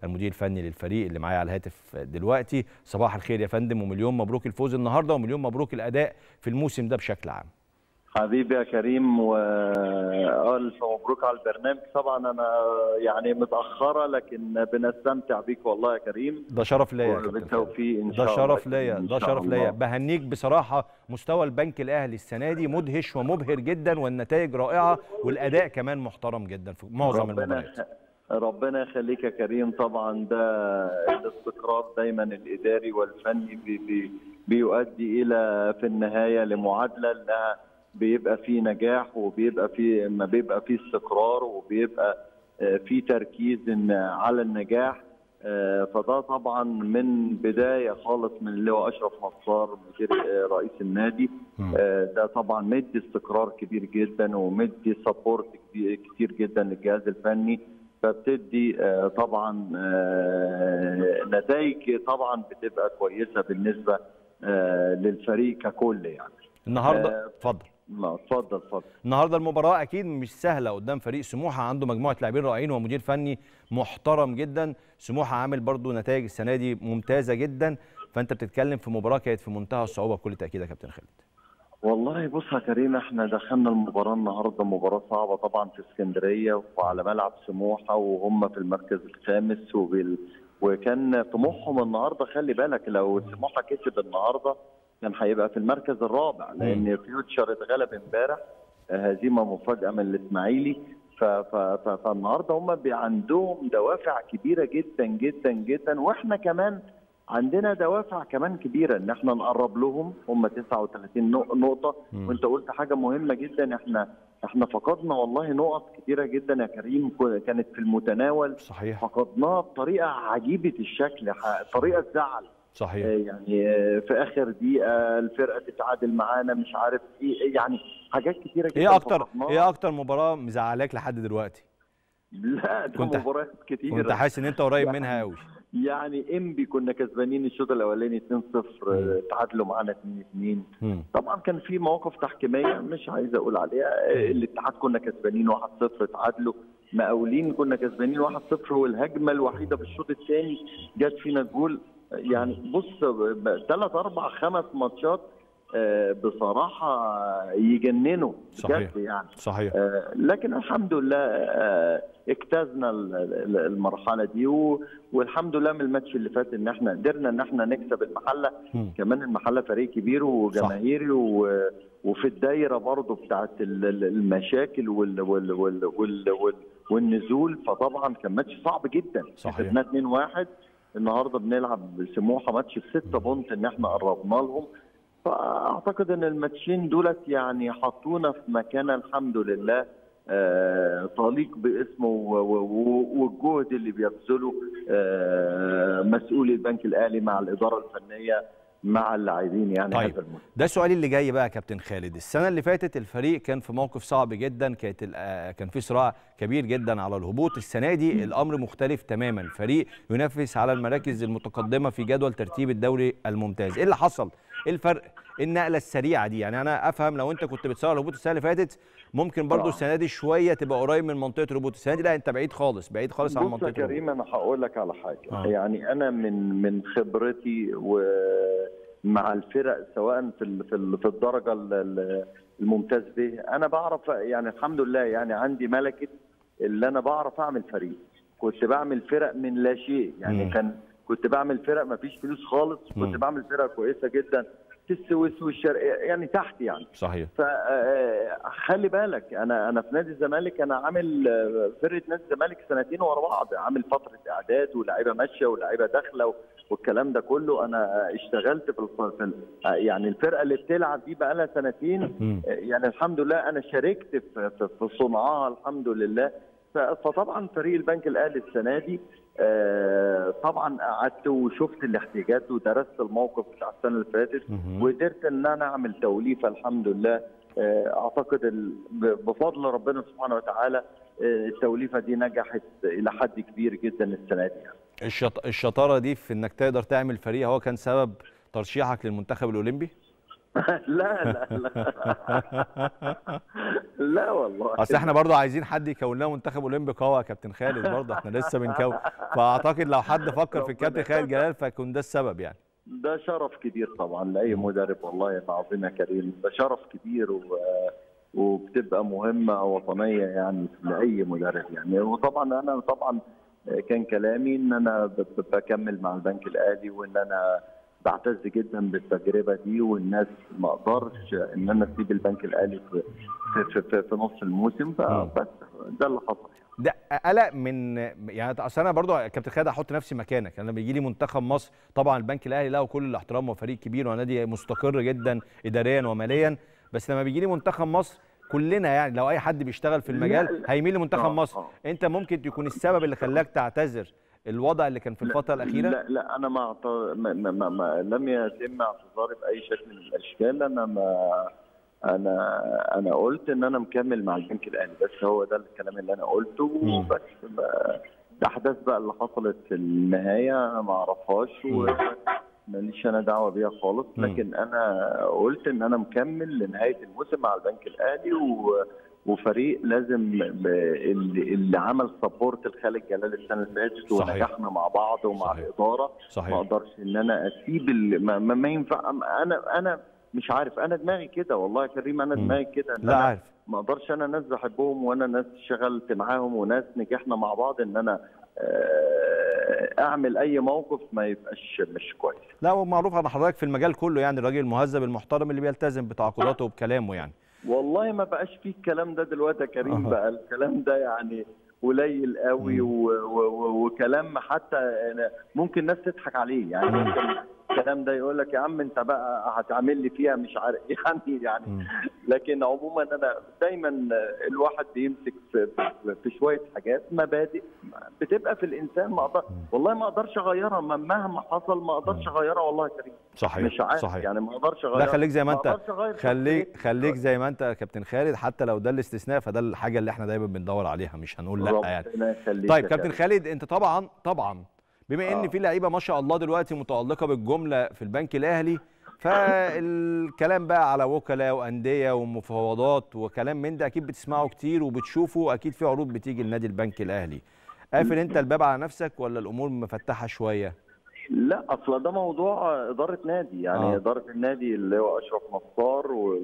المدير الفني للفريق اللي معايا على الهاتف دلوقتي صباح الخير يا فندم ومليون مبروك الفوز النهارده ومليون مبروك الاداء في الموسم ده بشكل عام حبيبي يا كريم والف مبروك على البرنامج طبعا انا يعني متاخره لكن بنستمتع بيك والله يا كريم ده شرف ليا يا كابتن بالتوفيق ان ده شاء الله شرف ليا إن ده شاء شرف الله. ليا بهنيك بصراحه مستوى البنك الاهلي السنه دي مدهش ومبهر جدا والنتائج رائعه والاداء كمان محترم جدا في معظم المباريات ربنا ربنا يخليك يا كريم طبعا ده الاستقرار دايما الاداري والفني بي بي بيؤدي الى في النهايه لمعادله انها بيبقى في نجاح وبيبقى في ما بيبقى في استقرار وبيبقى آه، في تركيز إن على النجاح آه، فده طبعا من بدايه خالص من اللي هو اشرف نصار مدير آه، رئيس النادي مم. آه، ده طبعا مدي استقرار كبير جدا ومدي سبورت كتير جدا للجهاز الفني فبتدي آه، طبعا آه، نتائج طبعا بتبقى كويسه بالنسبه آه، للفريق ككل يعني النهارده آه، اتفضل ما اتفضل اتفضل النهارده المباراه اكيد مش سهله قدام فريق سموحه عنده مجموعه لاعبين رائعين ومدير فني محترم جدا سموحه عامل برضو نتائج السنه دي ممتازه جدا فانت بتتكلم في مباراه كانت في منتهى الصعوبه بكل تاكيد يا كابتن خالد والله بص يا كريم احنا دخلنا المباراه النهارده مباراه صعبه طبعا في اسكندريه وعلى ملعب سموحه وهم في المركز الخامس وبال... وكان طموحهم النهارده خلي بالك لو سموحه كسب النهارده كان هيبقى في المركز الرابع لان فيوتشر اتغلب امبارح آه، هزيمه مفاجاه من الاسماعيلي ف... ف... ف... فالنهارده هم بي- عندهم دوافع كبيره جدا جدا جدا واحنا كمان عندنا دوافع كمان كبيره ان احنا نقرب لهم هم 39 نق- نقطه مم. وانت قلت حاجه مهمه جدا احنا احنا فقدنا والله نقط كتيره جدا يا كريم ك- كانت في المتناول صحيح فقدناها بطريقه عجيبه الشكل ح- طريقه تزعل صحيح آه، يعني آه، في اخر دقيقه الفرقه تتعادل معانا مش عارف ايه يعني حاجات كتيره جدا ايه اكتر فقدناها. ايه اكتر مباراه مزعلاك لحد دلوقتي لا ده كنت- مباريات كتيره كنت حاسس ان انت قريب منها قوي يعني انبي كنا كسبانين الشوط الاولاني 2-0 آه، تعادلوا معانا 2-2 مم. طبعا كان في مواقف تحكيميه مش عايز اقول عليها آه، الاتحاد كنا كسبانين 1-0 تعادلوا مقاولين كنا كسبانين 1-0 والهجمه الوحيده في الشوط الثاني جت فينا جول آه، يعني بص ثلاث اربع خمس ماتشات آه، بصراحه يجننوا صحيح. بجد يعني صحيح آه، لكن الحمد لله آه، اجتزنا ال- ال- المرحله دي و- والحمد لله من الماتش اللي فات ان احنا قدرنا ان احنا نكسب المحله مم. كمان المحله فريق كبير وجماهيري و- وفي الدايره برضه بتاعت ال- ال- المشاكل وال وال وال وال وال والنزول فطبعا كان ماتش صعب جدا صحيح. كسبناه 2-1 النهارده بنلعب سموحه ماتش بستة بونت ان احنا قربنا لهم فاعتقد ان الماتشين دولت يعني حطونا في مكانه الحمد لله آه، طليق باسمه و- و- و- والجهد اللي بيبذله آه، مسؤولي البنك الاهلي مع الاداره الفنيه مع اللاعبين يعني طيب. هذا الموسم ده سؤالي اللي جاي بقى يا كابتن خالد السنه اللي فاتت الفريق كان في موقف صعب جدا كانت ال- آه، كان في صراع كبير جدا على الهبوط السنه دي الامر مختلف تماما فريق ينافس على المراكز المتقدمه في جدول ترتيب الدوري الممتاز ايه اللي حصل ايه الفرق إيه النقله السريعه دي يعني انا افهم لو انت كنت بتصور الهبوط السنه اللي فاتت ممكن برضو آه. السنه دي شويه تبقى قريب من منطقه الهبوط السنه دي لا انت بعيد خالص بعيد خالص عن بص منطقه يا الهبوط كريم انا هقول لك على حاجه آه. يعني انا من من خبرتي ومع الفرق سواء في ال- في ال- في الدرجه ال- ال- الممتاز به انا بعرف يعني الحمد لله يعني عندي ملكه اللي انا بعرف اعمل فريق كنت بعمل فرق من لا شيء يعني مم. كان كنت بعمل فرق ما فيش فلوس خالص مم. كنت بعمل فرق كويسه جدا في السويس والشرقيه يعني تحت يعني صحيح فخلي بالك انا انا في نادي الزمالك انا عامل آه، فرقه نادي الزمالك سنتين ورا بعض عامل فتره اعداد ولاعيبه ماشيه ولاعيبه داخله والكلام ده كله انا اشتغلت في الف- في ال- آه، يعني الفرقه اللي بتلعب دي بقى لها سنتين مم. آه، يعني الحمد لله انا شاركت في في- في صنعها الحمد لله ف- فطبعا فريق البنك الاهلي السنه دي آه، طبعا قعدت وشفت الاحتياجات ودرست الموقف بتاع السنه اللي فاتت مهم. وقدرت ان انا اعمل توليفه الحمد لله آه، اعتقد ال- ب- بفضل ربنا سبحانه وتعالى آه، التوليفه دي نجحت الى حد كبير جدا السنه دي يعني. الشط... الشطاره دي في انك تقدر تعمل فريق هو كان سبب ترشيحك للمنتخب الاولمبي لا لا لا لا والله اصل احنا برضو عايزين حد يكون لنا منتخب اولمبي قوي يا كابتن خالد برضو احنا لسه بنكون فاعتقد لو حد فكر في الكابتن خالد جلال فيكون ده السبب يعني ده شرف كبير طبعا لاي مدرب والله العظيم يا كريم ده شرف كبير و... وبتبقى مهمه وطنيه يعني لاي مدرب يعني وطبعا انا طبعا كان كلامي ان انا ب- ب- بكمل مع البنك الاهلي وان انا بعتز جدا بالتجربه دي والناس ما اقدرش ان انا اسيب البنك الاهلي في في, في, في, في نص الموسم فبس ده اللي حصل ده قلق من يعني اصل انا برضو يا كابتن خالد احط نفسي مكانك انا لما بيجي لي منتخب مصر طبعا البنك الاهلي له كل الاحترام وفريق كبير ونادي مستقر جدا اداريا وماليا بس لما بيجي لي منتخب مصر كلنا يعني لو اي حد بيشتغل في المجال لا، لا. هيميل لمنتخب آه، مصر آه. انت ممكن تكون السبب اللي خلاك تعتذر الوضع اللي كان في الفتره الاخيره لا لا انا ما, أعت- ما, ما, ما, ما لم يتم اعتذاري باي شكل من الاشكال انا ما انا انا قلت ان انا مكمل مع البنك الاهلي بس هو ده الكلام اللي انا قلته مم. وبس ما- الاحداث بقى اللي حصلت في النهايه انا ما اعرفهاش وماليش انا دعوه بيها خالص مم. لكن انا قلت ان انا مكمل لنهايه الموسم مع البنك الاهلي و وفريق لازم ب- اللي, اللي عمل سبورت لخالد جلال السنه اللي فاتت صحيح. ونجحنا مع بعض ومع صحيح. الاداره ما صحيح اقدرش ان انا اسيب ال- ما, ما, ما ينفع انا انا مش عارف انا دماغي كده والله يا كريم انا مم. دماغي كده إن لا أنا عارف ما اقدرش انا ناس بحبهم وانا ناس اشتغلت معاهم وناس نجحنا مع بعض ان انا آه، اعمل اي موقف ما يبقاش مش كويس لا هو معروف عن حضرتك في المجال كله يعني الراجل المهذب المحترم اللي بيلتزم بتعاقداته وبكلامه يعني والله ما بقاش فيه الكلام ده دلوقتي يا كريم أها. بقى الكلام ده يعني قليل قوي مم. و- و- و- وكلام حتى أنا- ممكن ناس تضحك عليه يعني مم. ممكن الكلام ده يقول لك يا عم انت بقى هتعمل لي فيها مش عارف يعني يعني مم. لكن عموما انا دايما الواحد بيمسك في, في, في شويه حاجات مبادئ بتبقى في الانسان ما اقدر والله ما اقدرش اغيرها ما- مهما حصل ما اقدرش اغيرها والله يا كريم صحيح مش عارف صحيح يعني ما اقدرش اغيرها لا خليك زي ما انت أقدرش أغير خليك شخصيتي. خليك زي ما انت يا كابتن خالد حتى لو ده الاستثناء فده الحاجه اللي احنا دايما بندور عليها مش هنقول لا يعني ربنا يخليك طيب يا كابتن كريم. خالد انت طبعا طبعا بما ان آه. في لعيبه ما شاء الله دلوقتي متالقه بالجمله في البنك الاهلي فالكلام بقى على وكلاء وانديه ومفاوضات وكلام من ده اكيد بتسمعه كتير وبتشوفه اكيد في عروض بتيجي لنادي البنك الاهلي قافل انت الباب على نفسك ولا الامور مفتحه شويه لا اصل ده موضوع اداره نادي يعني آه. آه. اداره النادي اللي هو اشرف نصار و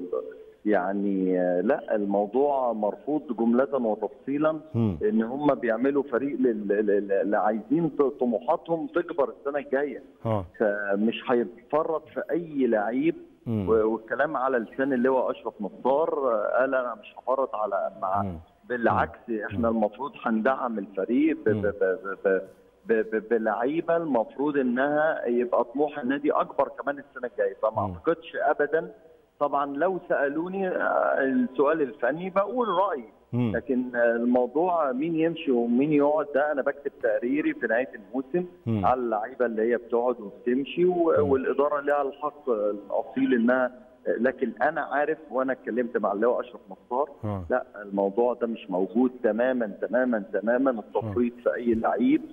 يعني آه، لا الموضوع مرفوض جمله وتفصيلا مم. ان هم بيعملوا فريق لل- لل- اللي عايزين ط- طموحاتهم تكبر السنه الجايه ها فمش هيتفرط في اي لعيب مم. و- والكلام على لسان اللي هو اشرف نصار آه، قال انا مش هفرط على مع مم. بالعكس احنا المفروض هندعم الفريق ب- مم. ب- ب- ب- ب- ب- بلعيبه المفروض انها يبقى طموح النادي اكبر كمان السنه الجايه فما مم. اعتقدش ابدا طبعا لو سالوني آه، السؤال الفني بقول رايي مم. لكن آه، الموضوع مين يمشي ومين يقعد ده انا بكتب تقريري في نهايه الموسم مم. على اللعيبه اللي هي بتقعد وبتمشي و- مم. والاداره لها الحق الاصيل انها لكن انا عارف وانا اتكلمت مع اللي هو اشرف نصار ها. لا الموضوع ده مش موجود تماما تماما تماما التفريط في اي لعيب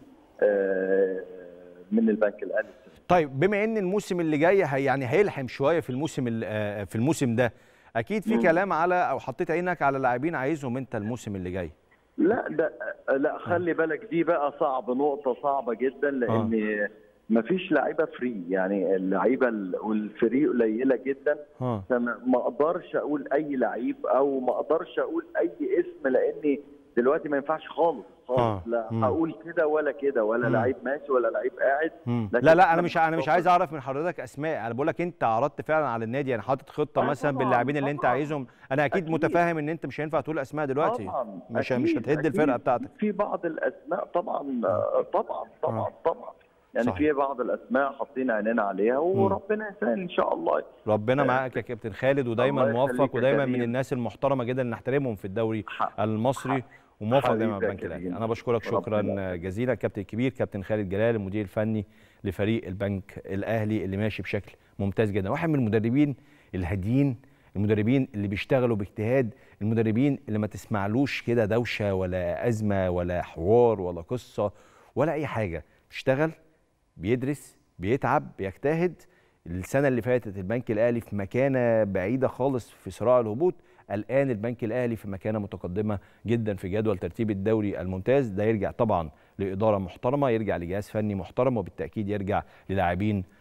آه، من البنك الاهلي طيب بما ان الموسم اللي جاي هي يعني هيلحم شويه في الموسم ال- آه، في الموسم ده اكيد في مم. كلام على او حطيت عينك على لاعبين عايزهم انت الموسم اللي جاي لا ده لا خلي بالك دي بقى صعب نقطة صعبة جدا لأن مفيش لعيبة فري يعني اللعيبة ال- والفري قليلة جدا ها فما ما اقدرش اقول اي لعيب او ما اقدرش اقول اي اسم لاني دلوقتي ما ينفعش خالص آه. خالص لا مم. هقول كده ولا كده ولا مم. لعيب ماشي ولا لعيب قاعد مم. لكن لا لا انا إحنا مش انا مش عايز اعرف من حضرتك اسماء انا بقول لك انت عرضت فعلا على النادي يعني حاطط خطه آه مثلا طبعاً، باللاعبين اللي انت طبعاً. عايزهم انا اكيد, أكيد. متفاهم ان انت مش هينفع تقول اسماء دلوقتي طبعا مش أكيد، مش هتهد أكيد. الفرقه بتاعتك في بعض الاسماء طبعا آه، طبعا طبعا آه. طبعا يعني صحيح. في بعض الاسماء حاطين عينينا عليها وربنا يسهل ان شاء الله ربنا آه. معاك يا كابتن خالد ودايما الله يخليك موفق يا ودايما من كريم. الناس المحترمه جدا اللي نحترمهم في الدوري حق. المصري وموفق دايما حبيبي يا البنك الاهلي كريم. انا بشكرك شكرا ربنا جزيلا كابتن الكبير كابتن خالد جلال المدير الفني لفريق البنك الاهلي اللي ماشي بشكل ممتاز جدا واحد من المدربين الهاديين المدربين اللي بيشتغلوا باجتهاد المدربين اللي ما تسمعلوش كده دوشه ولا ازمه ولا حوار ولا قصه ولا اي حاجه بيشتغل بيدرس بيتعب بيجتهد السنه اللي فاتت البنك الاهلي في مكانه بعيده خالص في صراع الهبوط الان البنك الاهلي في مكانه متقدمه جدا في جدول ترتيب الدوري الممتاز ده يرجع طبعا لاداره محترمه يرجع لجهاز فني محترم وبالتاكيد يرجع للاعبين